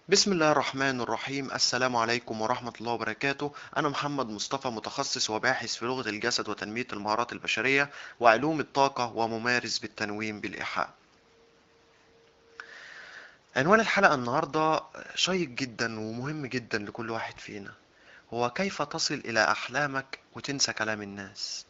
بسم الله الرحمن الرحيم السلام عليكم ورحمة الله وبركاته أنا محمد مصطفى متخصص وباحث في لغة الجسد وتنمية المهارات البشرية وعلوم الطاقة وممارس بالتنويم بالإيحاء عنوان الحلقة النهاردة شيق جدا ومهم جدا لكل واحد فينا هو كيف تصل إلى أحلامك وتنسى كلام الناس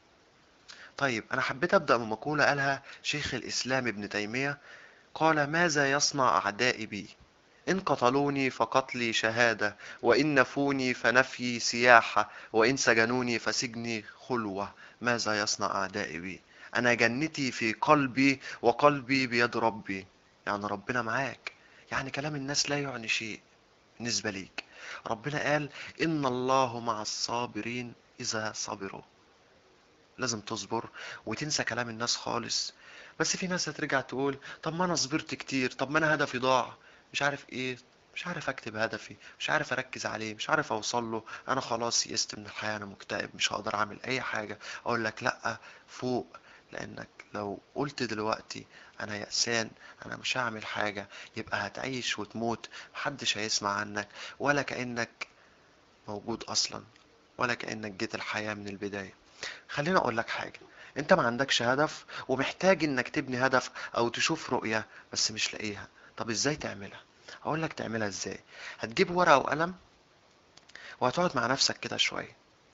طيب أنا حبيت أبدأ بمقولة قالها شيخ الإسلام ابن تيمية قال ماذا يصنع أعدائي بي إن قتلوني فقتلي شهادة وإن نفوني فنفيي سياحة وإن سجنوني فسجني خلوة ماذا يصنع أعدائي بي أنا جنتي في قلبي وقلبي بيد ربي يعني ربنا معاك يعني كلام الناس لا يعني شيء بالنسبة ليك ربنا قال إن الله مع الصابرين إذا صبروا لازم تصبر وتنسى كلام الناس خالص بس في ناس هترجع تقول طب ما انا صبرت كتير طب ما انا هدفي ضاع مش عارف ايه مش عارف اكتب هدفي مش عارف اركز عليه مش عارف اوصل له انا خلاص يئست من الحياة انا مكتئب مش هقدر اعمل اي حاجة اقول لك لا فوق لانك لو قلت دلوقتي انا يأسان انا مش هعمل حاجة يبقى هتعيش وتموت محدش هيسمع عنك ولا كأنك موجود اصلا ولا كأنك جيت الحياة من البداية خليني اقول لك حاجة انت ما عندكش هدف ومحتاج انك تبني هدف او تشوف رؤية بس مش لاقيها طب ازاي تعملها اقول لك تعملها ازاي هتجيب ورقة وقلم وهتقعد مع نفسك كده شوية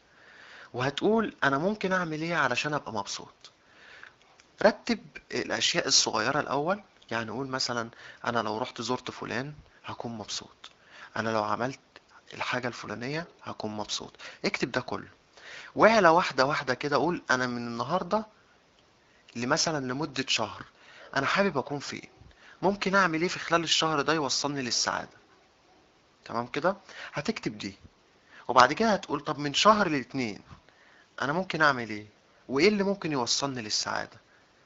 وهتقول انا ممكن اعمل ايه علشان ابقى مبسوط رتب الاشياء الصغيرة الاول يعني قول مثلا انا لو رحت زرت فلان هكون مبسوط انا لو عملت الحاجة الفلانية هكون مبسوط اكتب ده كله واعلى واحدة واحدة كده قول انا من النهاردة لمثلا لمدة شهر انا حابب اكون فين ممكن اعمل ايه في خلال الشهر ده يوصلني للسعادة تمام كده هتكتب دي وبعد كده هتقول طب من شهر لاتنين انا ممكن اعمل ايه وايه اللي ممكن يوصلني للسعادة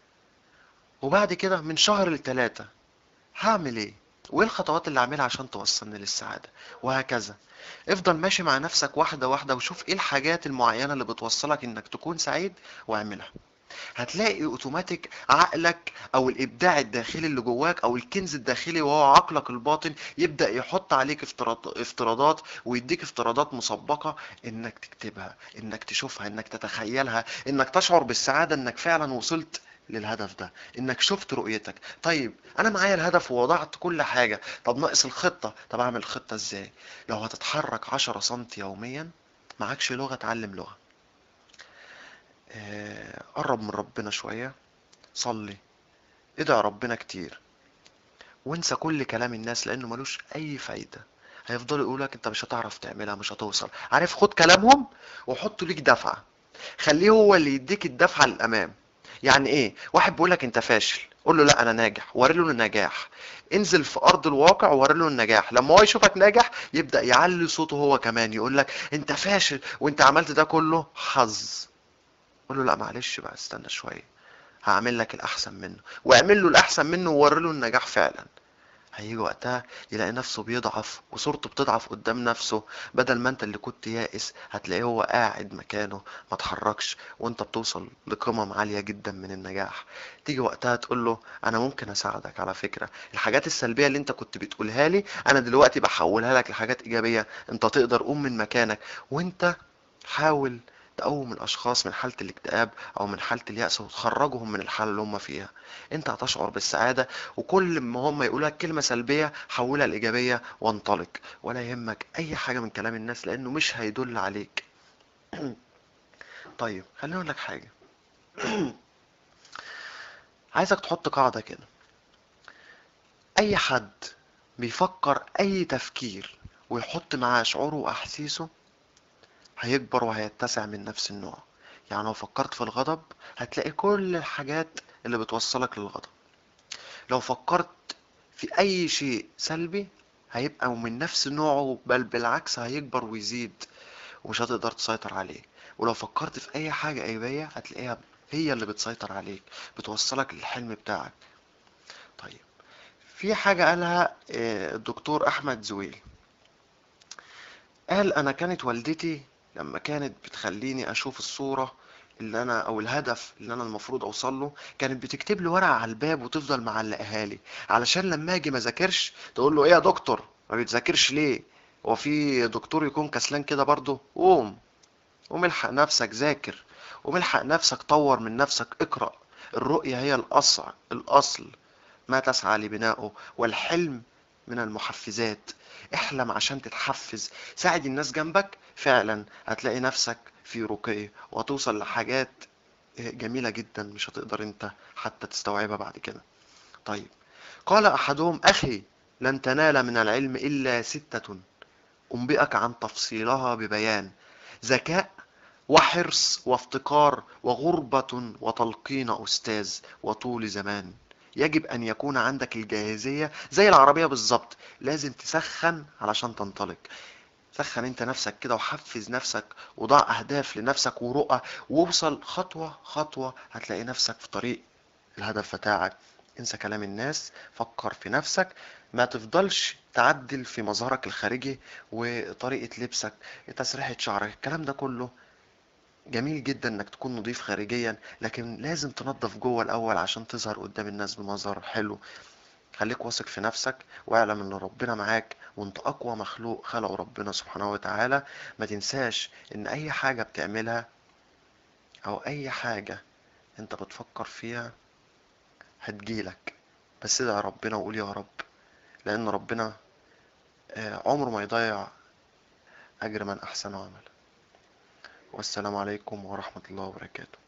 وبعد كده من شهر لتلاتة هعمل ايه وايه الخطوات اللي اعملها عشان توصلني للسعادة وهكذا افضل ماشي مع نفسك واحدة واحدة وشوف ايه الحاجات المعينة اللي بتوصلك انك تكون سعيد واعملها هتلاقي اوتوماتيك عقلك او الابداع الداخلي اللي جواك او الكنز الداخلي وهو عقلك الباطن يبدأ يحط عليك افتراض افتراضات ويديك افتراضات مسبقة انك تكتبها انك تشوفها انك تتخيلها انك تشعر بالسعادة انك فعلا وصلت للهدف ده انك شفت رؤيتك طيب انا معايا الهدف ووضعت كل حاجة طب ناقص الخطة طب اعمل الخطة ازاي لو هتتحرك عشرة سنتي يوميا معكش لغة اتعلم لغة آه، قرب من ربنا شوية صلي ادعي ربنا كتير وانسى كل كلام الناس لانه ملوش اي فايدة هيفضلوا يقولك انت مش هتعرف تعملها مش هتوصل عارف خد كلامهم وحطه ليك دفعة خليه هو اللي يديك الدفعة للامام يعني ايه واحد بيقولك انت فاشل قول له لا انا ناجح وري له النجاح انزل في ارض الواقع ووري له النجاح لما هو يشوفك ناجح يبدأ يعلي صوته هو كمان يقول لك انت فاشل وانت عملت ده كله حظ قول له لا معلش بقى استنى شوية هعمل لك الأحسن منه واعمل له الأحسن منه ووري له النجاح فعلا هيجي وقتها يلاقي نفسه بيضعف وصورته بتضعف قدام نفسه بدل ما انت اللي كنت يائس هتلاقيه هو قاعد مكانه ما تحركش وانت بتوصل لقمم عالية جدا من النجاح تيجي وقتها تقول له انا ممكن اساعدك على فكرة الحاجات السلبية اللي انت كنت بتقولها لي انا دلوقتي بحولها لك لحاجات ايجابية انت تقدر قوم من مكانك وانت حاول تقوم الاشخاص من حالة الاكتئاب او من حالة اليأس وتخرجهم من الحالة اللي هم فيها انت هتشعر بالسعادة وكل ما هم يقولوا لك كلمة سلبية حولها لإيجابية وانطلق ولا يهمك اي حاجة من كلام الناس لانه مش هيدل عليك طيب خليني اقول لك حاجة عايزك تحط قاعدة كده اي حد بيفكر اي تفكير ويحط معاه شعوره واحاسيسه هيكبر وهيتسع من نفس النوع يعني لو فكرت في الغضب هتلاقي كل الحاجات اللي بتوصلك للغضب لو فكرت في اي شيء سلبي هيبقى من نفس نوعه بل بالعكس هيكبر ويزيد ومش هتقدر تسيطر عليه ولو فكرت في اي حاجة ايجابية هتلاقيها هي اللي بتسيطر عليك بتوصلك للحلم بتاعك طيب في حاجة قالها آه، الدكتور احمد زويل قال انا كانت والدتي لما كانت بتخليني اشوف الصورة اللي انا او الهدف اللي انا المفروض اوصل له كانت بتكتب لي ورقة على الباب وتفضل معلقها لي علشان لما اجي ما ذاكرش تقول له ايه يا دكتور ما بتذاكرش ليه هو في دكتور يكون كسلان كده برضه قوم قوم الحق نفسك ذاكر قوم الحق نفسك طور من نفسك اقرأ الرؤية هي الأصل الأصل ما تسعى لبنائه والحلم من المحفزات احلم عشان تتحفز ساعد الناس جنبك فعلا هتلاقي نفسك في رقي وهتوصل لحاجات جميلة جدا مش هتقدر انت حتى تستوعبها بعد كده طيب قال أحدهم أخي لن تنال من العلم إلا ستة أنبئك عن تفصيلها ببيان ذكاء وحرص وافتقار وغربة وتلقين أستاذ وطول زمان يجب أن يكون عندك الجاهزية زي العربية بالظبط لازم تسخن علشان تنطلق سخن انت نفسك كده وحفز نفسك وضع أهداف لنفسك ورؤى ووصل خطوة خطوة هتلاقي نفسك في طريق الهدف بتاعك انسى كلام الناس فكر في نفسك ما تفضلش تعدل في مظهرك الخارجي وطريقة لبسك تسريحة شعرك الكلام ده كله جميل جدا انك تكون نظيف خارجيا لكن لازم تنظف جوه الاول عشان تظهر قدام الناس بمظهر حلو خليك واثق في نفسك واعلم ان ربنا معاك وانت اقوى مخلوق خلقه ربنا سبحانه وتعالى ما تنساش ان اي حاجة بتعملها او اي حاجة انت بتفكر فيها هتجيلك بس ادعي ربنا وقول يا رب لان ربنا آه، عمره ما يضيع اجر من احسن عمل والسلام عليكم ورحمة الله وبركاته